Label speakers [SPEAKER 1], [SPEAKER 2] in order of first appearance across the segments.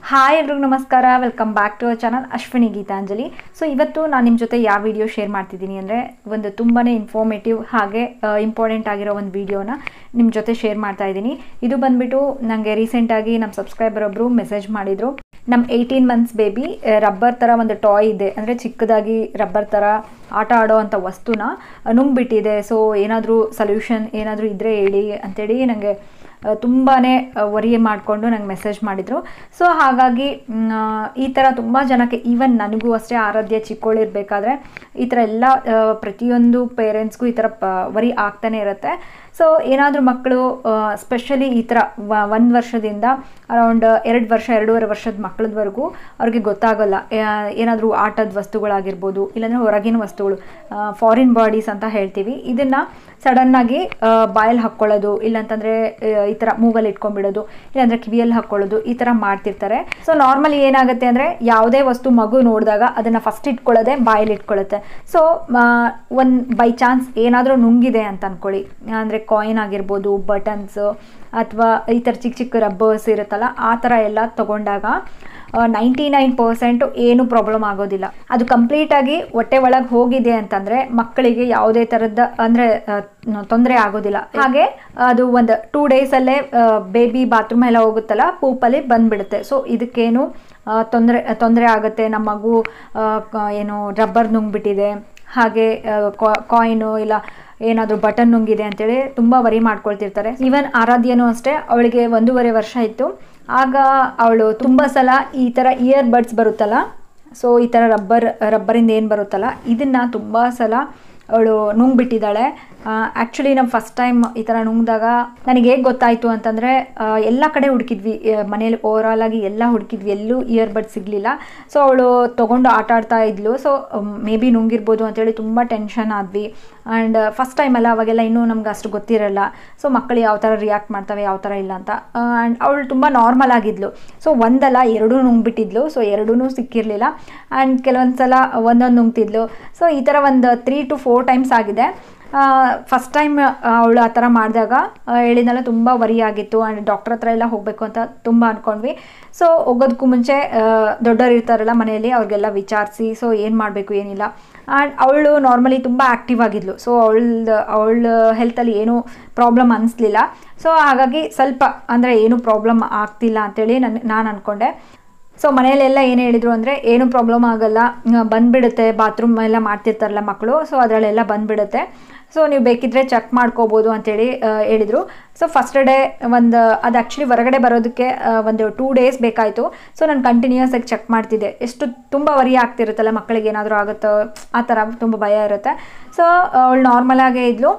[SPEAKER 1] hi ಎಲ್ರಿಗೂ ನಮಸ್ಕಾರ welcome back to our channel Ashwini Geethanjali so ಇವತ್ತು ನಾನು ನಿಮ್ಮ ಜೊತೆ ಯಾವ ವಿಡಿಯೋ ಶೇರ್ ಮಾಡ್ತಿದ್ದೀನಿ ಅಂದರೆ ಒಂದು ತುಂಬಾ ಇನ್ಫಾರ್ಮೇಟಿವ್ ಹಾಗೆ ಇಂಪಾರ್ಟೆಂಟ್ ಆಗಿರೋ ಒಂದು ವಿಡಿಯೋನ ನಿಮ್ಮ ಜೊತೆ ಶೇರ್ ಮಾಡ್ತಾ ಇದ್ದೀನಿ ಇದು ಬಂದ್ಬಿಟ್ಟು ನನಗೆ ರೀಸೆಂಟಾಗಿ ನಮ್ಮ ಸಬ್ಸ್ಕ್ರೈಬರ್ ಒಬ್ಬರು ಮೆಸೇಜ್ ಮಾಡಿದರು ನಮ್ಮ ಏಯ್ಟೀನ್ ಮಂತ್ಸ್ ಬೇಬಿ ರಬ್ಬರ್ ಥರ ಒಂದು ಟಾಯ್ ಇದೆ ಅಂದರೆ ಚಿಕ್ಕದಾಗಿ ರಬ್ಬರ್ ಥರ ಆಟ ಆಡೋ ಅಂಥ ವಸ್ತುನ ನುಂಗ್ಬಿಟ್ಟಿದೆ ಸೊ ಏನಾದರೂ ಸೊಲ್ಯೂಷನ್ ಏನಾದರೂ ಇದ್ದರೆ ಹೇಳಿ ಅಂತೇಳಿ ನನಗೆ ತುಂಬಾ ವರಿ ಮಾಡಿಕೊಂಡು ನಂಗೆ ಮೆಸೇಜ್ ಮಾಡಿದರು ಸೊ ಹಾಗಾಗಿ ಮ್, ಆ, ಈ ಥರ ತುಂಬ ಜನಕ್ಕೆ ಈವನ್ ನನಗೂ ಅಷ್ಟೇ ಆರಾಧ್ಯ ಚಿಕ್ಕೋಳಿರ್ಬೇಕಾದ್ರೆ ಈ ಥರ ಎಲ್ಲ ಆ, ಪ್ರತಿಯೊಂದು ಪೇರೆಂಟ್ಸ್ಗೂ ಈ ಥರ ಪ ವರಿ ಆಗ್ತಾನೆ ಇರುತ್ತೆ ಸೊ ಏನಾದರೂ ಮಕ್ಕಳು ಸ್ಪೆಷಲಿ ಈ ಥರ ಒಂದು ವರ್ಷದಿಂದ ಅರೌಂಡ್ ಎರಡು ವರ್ಷ ಎರಡೂವರೆ ವರ್ಷದ ಮಕ್ಕಳದವರೆಗೂ ಅವ್ರಿಗೆ ಗೊತ್ತಾಗಲ್ಲ ಏನಾದರೂ ಆಟದ ವಸ್ತುಗಳಾಗಿರ್ಬೋದು ಇಲ್ಲಾಂದರೆ ಹೊರಗಿನ ವಸ್ತುಗಳು ಫಾರಿನ್ ಬಾಡೀಸ್ ಅಂತ ಹೇಳ್ತೀವಿ ಇದನ್ನು ಸಡನ್ನಾಗಿ ಬಾಯಲ್ಲಿ ಹಾಕ್ಕೊಳ್ಳೋದು ಇಲ್ಲಾಂತಂದರೆ ಈ ಥರ ಮೂಗಲ್ಲಿ ಇಟ್ಕೊಂಡ್ಬಿಡೋದು ಇಲ್ಲಾಂದರೆ ಕಿವಿಯಲ್ಲಿ ಹಾಕ್ಕೊಳ್ಳೋದು ಈ ಥರ ಮಾಡ್ತಿರ್ತಾರೆ ಸೊ ನಾರ್ಮಲಿ ಏನಾಗುತ್ತೆ ಅಂದರೆ ಯಾವುದೇ ವಸ್ತು ಮಗು ನೋಡಿದಾಗ ಅದನ್ನು ಫಸ್ಟ್ ಇಟ್ಕೊಳ್ಳೋದೆ ಬಾಯಲ್ಲಿ ಇಟ್ಕೊಳ್ಳುತ್ತೆ ಸೊ ಒಂದು ಬೈ ಚಾನ್ಸ್ ಏನಾದರೂ ನುಂಗಿದೆ ಅಂತ ಅಂದ್ಕೊಳ್ಳಿ ಅಂದರೆ ಕಾಯಿನ್ ಆಗಿರ್ಬೋದು ಬಟನ್ಸು ಅಥವಾ ಈ ಥರ ಚಿಕ್ಕ ಚಿಕ್ಕ ರಬ್ಬರ್ಸ್ ಇರುತ್ತಲ್ಲ ಆ ಥರ ಎಲ್ಲ ತೊಗೊಂಡಾಗ ನೈಂಟಿ ನೈನ್ ಪರ್ಸೆಂಟು ಏನು ಪ್ರಾಬ್ಲಮ್ ಆಗೋದಿಲ್ಲ ಅದು ಕಂಪ್ಲೀಟಾಗಿ ಹೊಟ್ಟೆ ಒಳಗೆ ಹೋಗಿದೆ ಅಂತಂದರೆ ಮಕ್ಕಳಿಗೆ ಯಾವುದೇ ಥರದ ಅಂದರೆ ತೊಂದರೆ ಆಗೋದಿಲ್ಲ ಹಾಗೆ ಅದು ಒಂದು ಟೂ ಡೇಸಲ್ಲೇ ಬೇಬಿ ಬಾತ್ರೂಮ್ ಎಲ್ಲ ಹೋಗುತ್ತಲ್ಲ ಪೂಪಲ್ಲಿ ಬಂದ್ಬಿಡುತ್ತೆ ಸೊ ಇದಕ್ಕೇನು ತೊಂದರೆ ತೊಂದರೆ ಆಗುತ್ತೆ ನಮ್ಮ ಮಗು ಆ, ಕ- ಏನು ರಬ್ಬರ್ ನುಂಗ್ಬಿಟ್ಟಿದೆ ಹಾಗೆ ಕಾಯಿನು ಇಲ್ಲ ಏನಾದರೂ ಬಟನ್ ನುಂಗಿದೆ ಅಂತೇಳಿ ತುಂಬ ವರಿ ಮಾಡ್ಕೊಳ್ತಿರ್ತಾರೆ ಈವನ್ ಆರಾಧ್ಯನೂ ಅಷ್ಟೇ ಅವಳಿಗೆ ಒಂದೂವರೆ ವರ್ಷ ಇತ್ತು ಆಗ ಅವಳು ತುಂಬ ಸಲ ಈ ಥರ ಇಯರ್ ಬಡ್ಸ್ ಬರುತ್ತಲ್ಲ ಸೊ ಈ ಥರ ರಬ್ಬರ್ ರಬ್ಬರಿಂದ ಏನು ಬರುತ್ತಲ್ಲ ಇದನ್ನು ತುಂಬ ಸಲ ಅವಳು ನುಂಗ್ಬಿಟ್ಟಿದ್ದಾಳೆ ಆ್ಯಕ್ಚುಲಿ ನಾವು ಫಸ್ಟ್ ಟೈಮ್ ಈ ಥರ ನುಂಗ್ದಾಗ ನನಗೆ ಹೇಗೆ ಗೊತ್ತಾಯಿತು ಅಂತಂದರೆ ಎಲ್ಲ ಕಡೆ ಹುಡುಕಿದ್ವಿ ಮನೇಲಿ ಓವರಾಲ್ ಆಗಿ ಎಲ್ಲ ಹುಡುಕಿದ್ವಿ ಎಲ್ಲೂ ಇಯರ್ ಬಡ್ ಸಿಗಲಿಲ್ಲ ಸೊ ಅವಳು ತೊಗೊಂಡು ಆಟ ಆಡ್ತಾ ಇದ್ಲು ಸೊ ಮೇ ಬಿ ನುಂಗಿರ್ಬೋದು ಅಂತೇಳಿ ತುಂಬ ಟೆನ್ಷನ್ ಆದ್ವಿ ಆ್ಯಂಡ್ ಫಸ್ಟ್ ಟೈಮ್ ಅಲ್ಲ ಅವಾಗೆಲ್ಲ ಇನ್ನೂ ನಮ್ಗೆ ಅಷ್ಟು ಗೊತ್ತಿರಲ್ಲ ಸೊ ಮಕ್ಕಳು ಯಾವ ಥರ ರಿಯಾಕ್ಟ್ ಮಾಡ್ತವೆ ಯಾವ ಥರ ಇಲ್ಲ ಅಂತ ಆ್ಯಂಡ್ ಅವಳು ತುಂಬ ನಾರ್ಮಲ್ ಆಗಿದ್ಲು ಸೊ ಒಂದಲ್ಲ ಎರಡೂ ನುಂಗ್ಬಿಟ್ಟಿದ್ಲು ಸೊ ಎರಡೂ ಸಿಕ್ಕಿರಲಿಲ್ಲ ಆ್ಯಂಡ್ ಕೆಲವೊಂದು ಸಲ ಒಂದೊಂದು ನುಂಗ್ತಿದ್ಲು ಸೊ ಈ ಥರ ಒಂದು ತ್ರೀ ಟು ಫೋರ್ ಟೈಮ್ಸ್ ಆಗಿದೆ ಫಸ್ಟ್ ಟೈಮ್ ಅವಳು ಆ ಥರ ಮಾಡಿದಾಗ ಹೇಳಿದ್ನಲ್ಲ ತುಂಬ ವರಿ ಆಗಿತ್ತು ಆ್ಯಂಡ್ ಡಾಕ್ಟರ್ ಹತ್ರ ಎಲ್ಲ ಹೋಗಬೇಕು ಅಂತ ತುಂಬ ಅಂದ್ಕೊಂಡ್ವಿ ಸೊ ಹೋಗೋದಕ್ಕೂ ಮುಂಚೆ ಆ, ದೊಡ್ಡವ್ರು ಇರ್ತಾರಲ್ಲ ಮನೆಯಲ್ಲಿ ಅವ್ರಿಗೆಲ್ಲ ವಿಚಾರಿಸಿ ಸೊ ಏನು ಮಾಡಬೇಕು ಏನಿಲ್ಲ ಆ್ಯಂಡ್ ಅವಳು ನಾರ್ಮಲಿ ತುಂಬ ಆ್ಯಕ್ಟಿವ್ ಆಗಿದ್ಲು ಸೊ ಅವಳ್ದು ಅವಳ ಹೆಲ್ತಲ್ಲಿ ಏನೂ ಪ್ರಾಬ್ಲಮ್ ಅನಿಸ್ಲಿಲ್ಲ ಸೊ ಹಾಗಾಗಿ ಸ್ವಲ್ಪ ಅಂದರೆ ಏನೂ ಪ್ರಾಬ್ಲಮ್ ಆಗ್ತಿಲ್ಲ ಅಂತೇಳಿ ನಾನು ನಾನು ಅಂದ್ಕೊಂಡೆ ಸೊ ಮನೆಯಲ್ಲೆಲ್ಲ ಏನು ಹೇಳಿದರು ಅಂದರೆ ಏನು ಪ್ರಾಬ್ಲಮ್ ಆಗಲ್ಲ ಆ, ಬಂದ್ಬಿಡುತ್ತೆ ಬಾತ್ರೂಮ್ ಎಲ್ಲ ಮಾಡ್ತಿರ್ತಾರಲ್ಲ ಮಕ್ಕಳು ಸೊ ಅದರಲ್ಲೆಲ್ಲ ಬಂದ್ಬಿಡುತ್ತೆ ಸೊ ನೀವು ಬೇಕಿದ್ರೆ ಚೆಕ್ ಮಾಡ್ಕೋಬೋದು ಅಂತೇಳಿ ಆ, ಹೇಳಿದರು ಸೊ ಫಸ್ಟ್ ಡೇ ಒಂದು ಅದು ಆ್ಯಕ್ಚುಲಿ ಹೊರಗಡೆ ಬರೋದಕ್ಕೆ ಆ, ಒಂದು ಟೂ ಡೇಸ್ ಬೇಕಾಯಿತು ಸೊ ನಾನು ಕಂಟಿನ್ಯೂಸ್ ಆಗಿ ಚೆಕ್ ಮಾಡ್ತಿದ್ದೆ ಎಷ್ಟು ತುಂಬ ವರಿ ಆಗ್ತಿರುತ್ತಲ್ಲ ಮಕ್ಕಳಿಗೆ ಏನಾದರೂ ಆಗುತ್ತೋ ಆ ಥರ ತುಂಬ ಭಯ ಇರುತ್ತೆ ಸೊ ಅವಳು ನಾರ್ಮಲಾಗೇ ಇದ್ಲು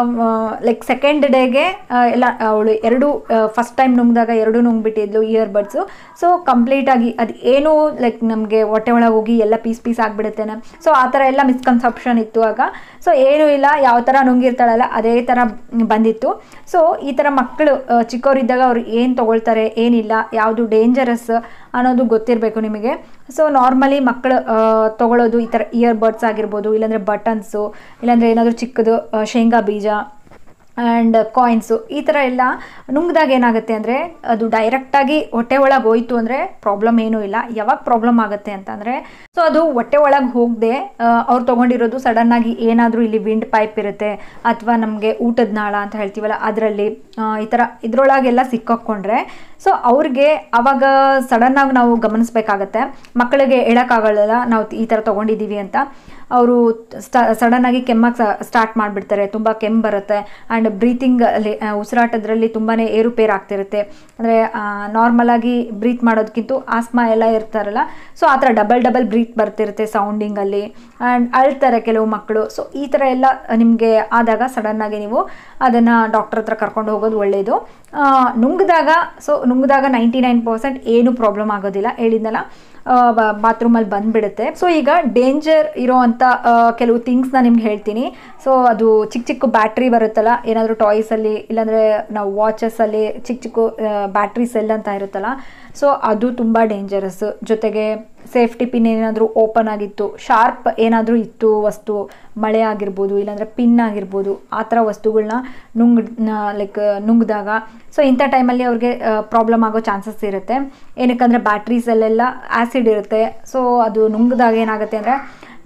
[SPEAKER 1] ಲೈಕ್ ಸೆಕೆಂಡ್ ಡೇಗೆ ಎಲ್ಲ ಅವಳು ಎರಡು ಫಸ್ಟ್ ಟೈಮ್ ನುಂಗಿದಾಗ ಎರಡು ನುಂಗ್ಬಿಟ್ಟಿದ್ಲು ಇಯರ್ ಬಡ್ಸು ಸೊ ಕಂಪ್ಲೀಟಾಗಿ ಅದು ಏನು ಲೈಕ್ ನಮಗೆ ಹೊಟ್ಟೆ ಒಳಗೆ ಹೋಗಿ ಎಲ್ಲ ಪೀಸ್ ಪೀಸ್ ಆಗಿಬಿಡುತ್ತೇನೆ ಸೊ ಆ ಥರ ಎಲ್ಲ ಮಿಸ್ಕನ್ಸೆಪ್ಷನ್ ಇತ್ತು ಆಗ ಸೊ ಏನೂ ಇಲ್ಲ ಯಾವ ಥರ ನುಂಗಿರ್ತಾಳಲ್ಲ ಅದೇ ಥರ ಬಂದಿತ್ತು ಸೊ ಈ ಥರ ಮಕ್ಕಳು ಆ, ಚಿಕ್ಕವರಿದ್ದಾಗ ಅವ್ರು ಏನು ತೊಗೊಳ್ತಾರೆ ಏನಿಲ್ಲ ಯಾವುದು ಡೇಂಜರಸ್ ಅನ್ನೋದು ಗೊತ್ತಿರಬೇಕು ನಿಮಗೆ ಸೊ ನಾರ್ಮಲಿ ಮಕ್ಕಳು ಆ, ತೊಗೊಳ್ಳೋದು ಈ ಥರ ಇಯರ್ ಬಡ್ಸ್ ಆಗಿರ್ಬೋದು ಇಲ್ಲಾಂದರೆ ಬಟನ್ಸು ಇಲ್ಲಾಂದರೆ ಏನಾದರೂ ಚಿಕ್ಕದು ಆ, ಶೇಂಗಾ ಬೀಜ ಆ್ಯಂಡ್ ಕಾಯಿನ್ಸು ಈ ಥರ ಎಲ್ಲ ನುಂಗ್ದಾಗ ಏನಾಗುತ್ತೆ ಅಂದರೆ ಅದು ಡೈರೆಕ್ಟಾಗಿ ಹೊಟ್ಟೆ ಒಳಗೆ ಹೋಯ್ತು ಅಂದರೆ ಪ್ರಾಬ್ಲಮ್ ಏನೂ ಇಲ್ಲ ಯಾವಾಗ ಪ್ರಾಬ್ಲಮ್ ಆಗುತ್ತೆ ಅಂತಂದರೆ ಸೊ ಅದು ಹೊಟ್ಟೆ ಒಳಗೆ ಹೋಗದೆ ಅವ್ರು ತೊಗೊಂಡಿರೋದು ಸಡನ್ನಾಗಿ ಏನಾದರೂ ಇಲ್ಲಿ ವಿಂಡ್ ಪೈಪ್ ಇರುತ್ತೆ ಅಥವಾ ನಮಗೆ ಊಟದ ನಾಳ ಅಂತ ಹೇಳ್ತೀವಲ್ಲ ಅದರಲ್ಲಿ ಈ ಥರ ಇದ್ರೊಳಗೆಲ್ಲ ಸಿಕ್ಕಾಕ್ಕೊಂಡ್ರೆ ಸೊ ಅವ್ರಿಗೆ ಅವಾಗ ಸಡನ್ನಾಗಿ ನಾವು ಗಮನಿಸ್ಬೇಕಾಗತ್ತೆ ಮಕ್ಕಳಿಗೆ ಹೇಳೋಕ್ಕಾಗಲ್ಲ ನಾವು ಈ ಥರ ತೊಗೊಂಡಿದ್ದೀವಿ ಅಂತ ಅವರು ಸಡನ್ನಾಗಿ ಕೆಮ್ಮಕ್ಕೆ ಸ್ಟಾರ್ಟ್ ಮಾಡಿಬಿಡ್ತಾರೆ ತುಂಬ ಕೆಮ್ಮು ಬರುತ್ತೆ ಆ್ಯಂಡ್ ಬ್ರೀತಿಂಗ್ ಅಲ್ಲಿ ಆ, ಉಸಿರಾಟದ್ರಲ್ಲಿ ತುಂಬಾ ಏರುಪೇರು ಆಗ್ತಿರುತ್ತೆ ಅಂದರೆ ನಾರ್ಮಲಾಗಿ ಬ್ರೀತ್ ಮಾಡೋದಕ್ಕಿಂತ ಆಸ್ಮಾ ಎಲ್ಲ ಇರ್ತಾರಲ್ಲ ಸೊ ಆ ಥರ ಡಬಲ್ ಡಬಲ್ ಬ್ರೀತ್ ಬರ್ತಿರುತ್ತೆ ಸೌಂಡಿಂಗಲ್ಲಿ ಆ್ಯಂಡ್ ಅಳ್ತಾರೆ ಕೆಲವು ಮಕ್ಕಳು ಸೊ ಈ ಥರ ಎಲ್ಲ ನಿಮಗೆ ಆದಾಗ ಸಡನ್ನಾಗಿ ನೀವು ಅದನ್ನು ಡಾಕ್ಟರ್ ಹತ್ರ ಕರ್ಕೊಂಡು ಹೋಗೋದು ಒಳ್ಳೆಯದು ನುಂಗಿದಾಗ ಸೊ ನುಂಗಿದಾಗ ನೈಂಟಿ ನೈನ್ ಪರ್ಸೆಂಟ್ ಏನು ಪ್ರಾಬ್ಲಮ್ ಆಗೋದಿಲ್ಲ ಹೇಳಿದ್ನಲ್ಲ ಬಾತ್ರೂಮಲ್ಲಿ ಬಂದ್ಬಿಡುತ್ತೆ ಸೊ ಈಗ ಡೇಂಜರ್ ಇರೋ ಅಂಥ ಕೆಲವು ಥಿಂಗ್ಸ್ನ ನಿಮ್ಗೆ ಹೇಳ್ತೀನಿ ಸೊ ಅದು ಚಿಕ್ಕ ಚಿಕ್ಕ ಬ್ಯಾಟ್ರಿ ಬರುತ್ತಲ್ಲ ಏನಾದರೂ ಟಾಯ್ಸಲ್ಲಿ ಇಲ್ಲಾಂದರೆ ನಾವು ವಾಚಸಲ್ಲಿ ಚಿಕ್ಕ ಚಿಕ್ಕ ಬ್ಯಾಟ್ರಿ ಸೆಲ್ ಅಂತ ಇರುತ್ತಲ್ಲ ಸೊ ಅದು ತುಂಬ ಡೇಂಜರಸ್ ಜೊತೆಗೆ ಸೇಫ್ಟಿ ಪಿನ್ ಏನಾದರೂ ಓಪನ್ ಆಗಿತ್ತು ಶಾರ್ಪ್ ಏನಾದರೂ ಇತ್ತು ವಸ್ತು ಮಳೆ ಆಗಿರ್ಬೋದು ಇಲ್ಲಾಂದರೆ ಪಿನ್ ಆಗಿರ್ಬೋದು ಆ ಥರ ವಸ್ತುಗಳನ್ನ ನುಂಗ್ ಲೈಕ್ ನುಂಗಿದಾಗ ಸೊ ಇಂಥ ಟೈಮಲ್ಲಿ ಅವ್ರಿಗೆ ಪ್ರಾಬ್ಲಮ್ ಆಗೋ ಚಾನ್ಸಸ್ ಇರುತ್ತೆ ಏನಕ್ಕಂದರೆ ಬ್ಯಾಟ್ರೀಸಲ್ಲೆಲ್ಲ ಆ್ಯಸಿಡ್ ಇರುತ್ತೆ ಸೊ ಅದು ನುಂಗಿದಾಗ ಏನಾಗುತ್ತೆ ಅಂದರೆ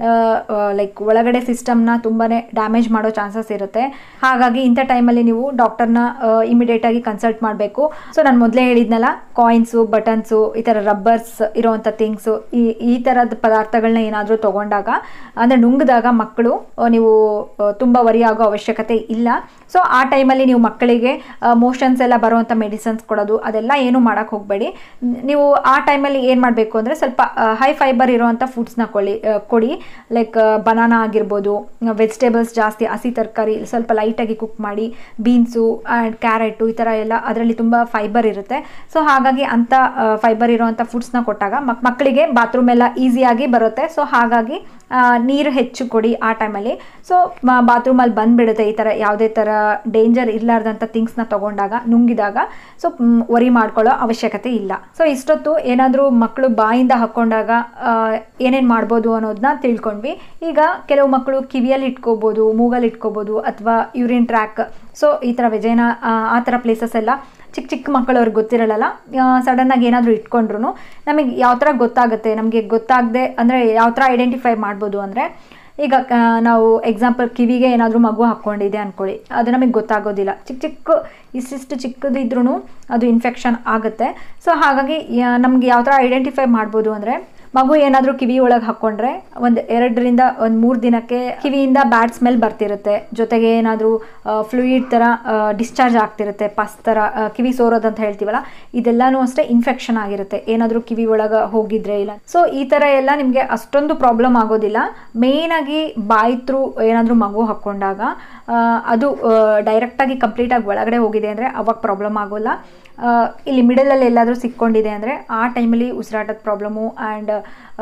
[SPEAKER 1] ಲೈಕ್ ಒಳಗಡೆ ಸಿಸ್ಟಮ್ನ ತುಂಬಾ ಡ್ಯಾಮೇಜ್ ಮಾಡೋ ಚಾನ್ಸಸ್ ಇರುತ್ತೆ ಹಾಗಾಗಿ ಇಂಥ ಟೈಮಲ್ಲಿ ನೀವು ಡಾಕ್ಟರ್ನ ಇಮಿಡಿಯೇಟಾಗಿ ಕನ್ಸಲ್ಟ್ ಮಾಡಬೇಕು ಸೊ ನಾನು ಮೊದಲೇ ಹೇಳಿದ್ನಲ್ಲ ಕಾಯಿನ್ಸು ಬಟನ್ಸು ಈ ಥರ ರಬ್ಬರ್ಸ್ ಇರೋವಂಥ ಥಿಂಗ್ಸು ಈ ಈ ಥರದ ಪದಾರ್ಥಗಳನ್ನ ಏನಾದರೂ ತೊಗೊಂಡಾಗ ಅಂದರೆ ನುಂಗಿದಾಗ ಮಕ್ಕಳು ನೀವು ತುಂಬ ವರಿ ಆಗೋ ಅವಶ್ಯಕತೆ ಇಲ್ಲ ಸೊ ಆ ಟೈಮಲ್ಲಿ ನೀವು ಮಕ್ಕಳಿಗೆ ಮೋಷನ್ಸ್ ಎಲ್ಲ ಬರುವಂಥ ಮೆಡಿಸನ್ಸ್ ಕೊಡೋದು ಅದೆಲ್ಲ ಏನು ಮಾಡೋಕ್ಕೆ ಹೋಗಬೇಡಿ ನೀವು ಆ ಟೈಮಲ್ಲಿ ಏನು ಮಾಡಬೇಕು ಅಂದರೆ ಸ್ವಲ್ಪ ಹೈ ಫೈಬರ್ ಇರೋವಂಥ ಫುಡ್ಸ್ನ ಕೊಳ್ಳಿ ಕೊಡಿ ಲೈಕ್ ಬನಾನಾ ಆಗಿರ್ಬೋದು ವೆಜಿಟೇಬಲ್ಸ್ ಜಾಸ್ತಿ ಹಸಿ ತರಕಾರಿ ಸ್ವಲ್ಪ ಲೈಟಾಗಿ ಕುಕ್ ಮಾಡಿ ಬೀನ್ಸು ಆ್ಯಂಡ್ ಕ್ಯಾರೆಟು ಈ ಥರ ಎಲ್ಲ ಅದರಲ್ಲಿ ತುಂಬ ಫೈಬರ್ ಇರುತ್ತೆ ಸೊ ಹಾಗಾಗಿ ಅಂಥ ಫೈಬರ್ ಇರೋವಂಥ ಫುಡ್ಸ್ನ ಕೊಟ್ಟಾಗ ಮಕ್ ಮಕ್ಕಳಿಗೆ ಬಾತ್ರೂಮ್ ಎಲ್ಲ ಈಸಿಯಾಗಿ ಬರುತ್ತೆ ಸೊ ಹಾಗಾಗಿ ನೀರು ಹೆಚ್ಚು ಕೊಡಿ ಆ ಟೈಮಲ್ಲಿ ಸೊ ಬಾತ್ರೂಮಲ್ಲಿ ಬಂದುಬಿಡುತ್ತೆ ಈ ಥರ ಯಾವುದೇ ಥರ ಡೇಂಜರ್ ಇರಲಾರ್ದಂಥ ಥಿಂಗ್ಸ್ನ ತೊಗೊಂಡಾಗ ನುಂಗಿದಾಗ ಸೊ ವರಿ ಮಾಡ್ಕೊಳ್ಳೋ ಅವಶ್ಯಕತೆ ಇಲ್ಲ ಸೊ ಇಷ್ಟೊತ್ತು ಏನಾದರೂ ಮಕ್ಕಳು ಬಾಯಿಂದ ಹಾಕ್ಕೊಂಡಾಗ ಏನೇನು ಮಾಡ್ಬೋದು ಅನ್ನೋದನ್ನ ತಿಳ್ಕೊಂಡ್ವಿ ಈಗ ಕೆಲವು ಮಕ್ಕಳು ಕಿವಿಯಲ್ಲಿ ಇಟ್ಕೋಬೋದು ಮೂಗಲ್ಲಿ ಇಟ್ಕೋಬೋದು ಅಥವಾ ಯೂರಿನ್ ಟ್ರ್ಯಾಕ್ ಸೊ ಈ ಥರ ವಿಜಯನ ಆ ಥರ ಪ್ಲೇಸಸ್ ಎಲ್ಲ ಚಿಕ್ಕ ಚಿಕ್ಕ ಮಕ್ಕಳು ಅವ್ರಿಗೆ ಗೊತ್ತಿರಲ್ಲ ಸಡನ್ನಾಗಿ ಏನಾದರೂ ಇಟ್ಕೊಂಡ್ರು ನಮಗೆ ಯಾವ ಥರ ಗೊತ್ತಾಗುತ್ತೆ ನಮಗೆ ಗೊತ್ತಾಗದೆ ಅಂದರೆ ಯಾವ ಥರ ಐಡೆಂಟಿಫೈ ಮಾಡ್ಬೋದು ಅಂದರೆ ಈಗ ನಾವು ಎಕ್ಸಾಂಪಲ್ ಕಿವಿಗೆ ಏನಾದರೂ ಮಗು ಹಾಕ್ಕೊಂಡಿದೆ ಅಂದ್ಕೊಳ್ಳಿ ಅದು ನಮಗೆ ಗೊತ್ತಾಗೋದಿಲ್ಲ ಚಿಕ್ಕ ಚಿಕ್ಕ ಇಷ್ಟಿಷ್ಟು ಚಿಕ್ಕದಿದ್ರೂ ಅದು ಇನ್ಫೆಕ್ಷನ್ ಆಗುತ್ತೆ ಸೊ ಹಾಗಾಗಿ ನಮಗೆ ಯಾವ ಥರ ಐಡೆಂಟಿಫೈ ಮಾಡ್ಬೋದು ಅಂದರೆ ಮಗು ಏನಾದರೂ ಕಿವಿ ಒಳಗೆ ಹಾಕ್ಕೊಂಡ್ರೆ ಒಂದು ಎರಡರಿಂದ ಒಂದು ಮೂರು ದಿನಕ್ಕೆ ಕಿವಿಯಿಂದ ಬ್ಯಾಡ್ ಸ್ಮೆಲ್ ಬರ್ತಿರುತ್ತೆ ಜೊತೆಗೆ ಏನಾದರೂ ಫ್ಲೂಯಿಡ್ ಥರ ಡಿಸ್ಚಾರ್ಜ್ ಆಗ್ತಿರುತ್ತೆ ಪಸ್ ಥರ ಕಿವಿ ಸೋರೋದು ಅಂತ ಹೇಳ್ತೀವಲ್ಲ ಇದೆಲ್ಲನೂ ಅಷ್ಟೇ ಇನ್ಫೆಕ್ಷನ್ ಆಗಿರುತ್ತೆ ಏನಾದರೂ ಕಿವಿ ಒಳಗೆ ಹೋಗಿದ್ರೆ ಇಲ್ಲ ಸೊ ಈ ಥರ ಎಲ್ಲ ನಿಮಗೆ ಅಷ್ಟೊಂದು ಪ್ರಾಬ್ಲಮ್ ಆಗೋದಿಲ್ಲ ಮೇಯ್ನಾಗಿ ಬಾಯಿ ತ್ರೂ ಏನಾದರೂ ಮಗು ಹಾಕ್ಕೊಂಡಾಗ ಅದು ಡೈರೆಕ್ಟಾಗಿ ಕಂಪ್ಲೀಟಾಗಿ ಒಳಗಡೆ ಹೋಗಿದೆ ಅಂದರೆ ಅವಾಗ ಪ್ರಾಬ್ಲಮ್ ಆಗೋಲ್ಲ ಇಲ್ಲಿ ಮಿಡಲಲ್ಲಿ ಎಲ್ಲಾದರೂ ಸಿಕ್ಕೊಂಡಿದೆ ಅಂದರೆ ಆ ಟೈಮಲ್ಲಿ ಉಸಿರಾಟದ ಪ್ರಾಬ್ಲಮು ಆ್ಯಂಡ್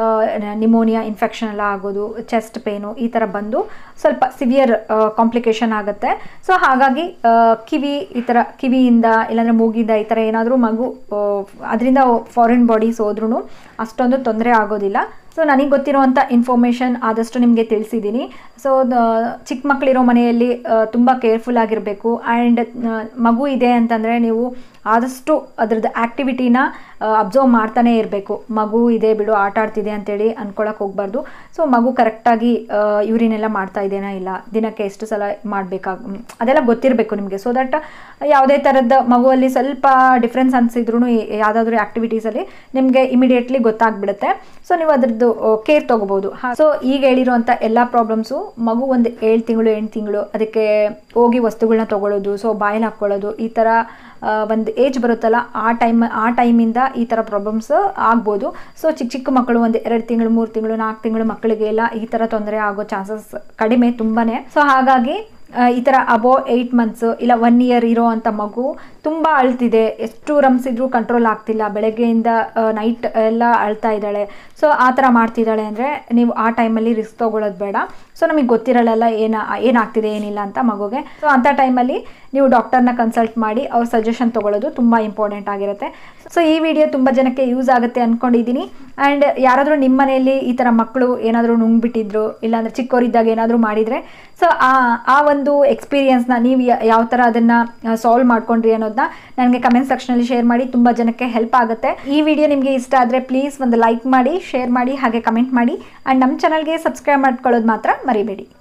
[SPEAKER 1] ನಿಮೋನಿಯಾ ಇನ್ಫೆಕ್ಷನ್ ಎಲ್ಲ ಆಗೋದು ಚೆಸ್ಟ್ ಪೇನು ಈ ಥರ ಬಂದು ಸ್ವಲ್ಪ ಸಿವಿಯರ್ ಕಾಂಪ್ಲಿಕೇಶನ್ ಆಗುತ್ತೆ ಸೊ ಹಾಗಾಗಿ ಕಿವಿ ಈ ಥರ ಕಿವಿಯಿಂದ ಇಲ್ಲಾಂದರೆ ಮೂಗಿಂದ ಈ ಥರ ಏನಾದರೂ ಮಗು ಅದರಿಂದ ಫಾರಿನ್ ಬಾಡೀಸ್ ಹೋದ್ರೂ ಅಷ್ಟೊಂದು ತೊಂದರೆ ಆಗೋದಿಲ್ಲ ಸೊ ನನಗೆ ಗೊತ್ತಿರುವಂಥ ಇನ್ಫಾರ್ಮೇಷನ್ ಆದಷ್ಟು ನಿಮಗೆ ತಿಳಿಸಿದ್ದೀನಿ ಸೊ ಚಿಕ್ಕ ಮಕ್ಕಳಿರೋ ಮನೆಯಲ್ಲಿ ತುಂಬ ಕೇರ್ಫುಲ್ ಆಗಿರಬೇಕು ಆ್ಯಂಡ್ ಮಗು ಇದೆ ಅಂತಂದರೆ ನೀವು ಆದಷ್ಟು ಅದ್ರದ್ದು ಆ್ಯಕ್ಟಿವಿಟಿನ ಅಬ್ಸರ್ವ್ ಮಾಡ್ತಾನೆ ಇರಬೇಕು ಮಗು ಇದೆ ಬಿಡು ಆಟ ಆಡ್ತಿದೆ ಅಂತೇಳಿ ಅನ್ಕೊಳಕ್ಕೆ ಹೋಗ್ಬಾರ್ದು ಸೊ ಮಗು ಕರೆಕ್ಟಾಗಿ ಯೂರಿನ್ ಎಲ್ಲ ಮಾಡ್ತಾ ಇದೆಯಾ ಇಲ್ಲ ದಿನಕ್ಕೆ ಎಷ್ಟು ಸಲ ಮಾಡಬೇಕಾಗ ಅದೆಲ್ಲ ಗೊತ್ತಿರಬೇಕು ನಿಮಗೆ ಸೊ ದಟ್ ಯಾವುದೇ ಥರದ ಮಗುವಲ್ಲಿ ಸ್ವಲ್ಪ ಡಿಫ್ರೆನ್ಸ್ ಅನಿಸಿದ್ರು ಯಾವುದಾದ್ರೂ ಆ್ಯಕ್ಟಿವಿಟೀಸಲ್ಲಿ ನಿಮಗೆ ಇಮಿಡಿಯೇಟ್ಲಿ ಗೊತ್ತಾಗ್ಬಿಡುತ್ತೆ ಸೊ ನೀವು ಅದ್ರದ್ದು ಕೇರ್ ತೊಗೋಬೋದು ಸೊ ಈಗ ಹೇಳಿರುವಂಥ ಎಲ್ಲ ಪ್ರಾಬ್ಲಮ್ಸು ಮಗು ಒಂದು ಏಳು ತಿಂಗಳು ಎಂಟು ತಿಂಗಳು ಅದಕ್ಕೆ ಹೋಗಿ ವಸ್ತುಗಳನ್ನ ತೊಗೊಳ್ಳೋದು ಸೊ ಬಾಯಲ್ಲಿ ಹಾಕ್ಕೊಳ್ಳೋದು ಈ ಥರ ಒಂದು ಏಜ್ ಬರುತ್ತಲ್ಲ ಆ ಟೈಮ್ ಆ ಟೈಮಿಂದ ಈ ಥರ ಪ್ರಾಬ್ಲಮ್ಸ್ ಆಗ್ಬೋದು ಸೊ ಚಿಕ್ಕ ಚಿಕ್ಕ ಮಕ್ಕಳು ಒಂದು ಎರಡು ತಿಂಗಳು ಮೂರು ತಿಂಗಳು ನಾಲ್ಕು ತಿಂಗಳು ಮಕ್ಕಳಿಗೆಲ್ಲ ಈ ಥರ ತೊಂದರೆ ಆಗೋ ಚಾನ್ಸಸ್ ಕಡಿಮೆ ತುಂಬಾ ಸೊ ಹಾಗಾಗಿ ಈ ಥರ ಅಬೋ ಏಯ್ಟ್ ಮಂತ್ಸು ಇಲ್ಲ ಒನ್ ಇಯರ್ ಇರೋ ಅಂಥ ಮಗು ತುಂಬ ಅಳ್ತಿದೆ ಎಷ್ಟು ರಮ್ಸಿದ್ರು ಕಂಟ್ರೋಲ್ ಆಗ್ತಿಲ್ಲ ಬೆಳಗ್ಗೆಯಿಂದ ನೈಟ್ ಎಲ್ಲ ಅಳ್ತಾ ಇದ್ದಾಳೆ ಸೊ ಆ ಥರ ಮಾಡ್ತಿದ್ದಾಳೆ ಅಂದರೆ ನೀವು ಆ ಟೈಮಲ್ಲಿ ರಿಸ್ಕ್ ತೊಗೊಳ್ಳೋದು ಬೇಡ ಸೊ ನಮಗೆ ಗೊತ್ತಿರಲ್ಲ ಏನ ಏನಾಗ್ತಿದೆ ಏನಿಲ್ಲ ಅಂತ ಮಗುಗೆ ಸೊ ಅಂಥ ಟೈಮಲ್ಲಿ ನೀವು ಡಾಕ್ಟರ್ನ ಕನ್ಸಲ್ಟ್ ಮಾಡಿ ಅವ್ರ ಸಜೆಷನ್ ತೊಗೊಳ್ಳೋದು ತುಂಬ ಇಂಪಾರ್ಟೆಂಟ್ ಆಗಿರುತ್ತೆ ಸೊ ಈ ವಿಡಿಯೋ ತುಂಬ ಜನಕ್ಕೆ ಯೂಸ್ ಆಗುತ್ತೆ ಅಂದ್ಕೊಂಡಿದ್ದೀನಿ ಆ್ಯಂಡ್ ಯಾರಾದರೂ ನಿಮ್ಮ ಮನೆಯಲ್ಲಿ ಈ ಥರ ಮಕ್ಕಳು ಏನಾದರೂ ನುಂಗ್ಬಿಟ್ಟಿದ್ರು ಇಲ್ಲಾಂದರೆ ಚಿಕ್ಕವರಿದ್ದಾಗ ಏನಾದರೂ ಮಾಡಿದರೆ ಸೊ ಆ ಆ ಒಂದು ಎಕ್ಸ್ಪೀರಿಯನ್ಸ್ನ ನೀವು ಯಾವ ಥರ ಅದನ್ನು ಸಾಲ್ವ್ ಮಾಡ್ಕೊಂಡ್ರಿ ಅನ್ನೋದನ್ನ ನನಗೆ ಕಮೆಂಟ್ ಸೆಕ್ಷನಲ್ಲಿ ಶೇರ್ ಮಾಡಿ ತುಂಬ ಜನಕ್ಕೆ ಹೆಲ್ಪ್ ಆಗುತ್ತೆ ಈ ವಿಡಿಯೋ ನಿಮಗೆ ಇಷ್ಟ ಆದರೆ ಪ್ಲೀಸ್ ಒಂದು ಲೈಕ್ ಮಾಡಿ ಶೇರ್ ಮಾಡಿ ಹಾಗೆ ಕಮೆಂಟ್ ಮಾಡಿ ಆ್ಯಂಡ್ ನಮ್ಮ ಚಾನಲ್ಗೆ ಸಬ್ಸ್ಕ್ರೈಬ್ ಮಾಡ್ಕೊಳ್ಳೋದು ಮಾತ್ರ ಮರಿಬೇಡಿ